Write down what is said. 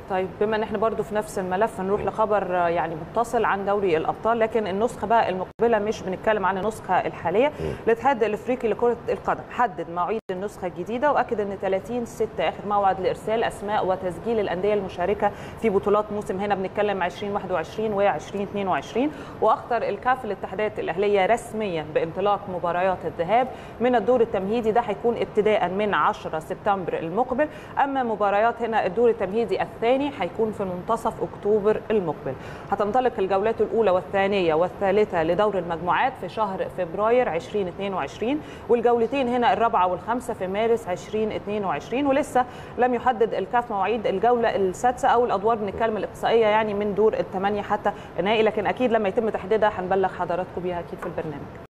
طيب بما ان احنا برضو في نفس الملف نروح لخبر يعني متصل عن دوري الابطال لكن النسخه بقى المقبله مش بنتكلم عن النسخه الحاليه الاتحاد الافريقي لكره القدم حدد مواعيد النسخه الجديده واكد ان 30 6 اخر موعد لارسال اسماء وتسجيل الانديه المشاركه في بطولات موسم هنا بنتكلم 2021 و 2022 واخطر الكاف الاتحادات الاهليه رسميا بانطلاق مباريات الذهاب من الدور التمهيدي ده هيكون ابتداء من 10 سبتمبر المقبل اما مباريات هنا الدور التمهيدي الثاني هيكون في منتصف اكتوبر المقبل هتنطلق الجولات الاولى والثانيه والثالثه لدور المجموعات في شهر فبراير 2022 والجولتين هنا الرابعه والخامسه في مارس 2022 ولسه لم يحدد الكاف مواعيد الجوله السادسه او الادوار بنتكلم الاقصائيه يعني من دور الثمانيه حتى النهائي لكن اكيد لما يتم تحديدها هنبلغ حضراتكم بيها اكيد في البرنامج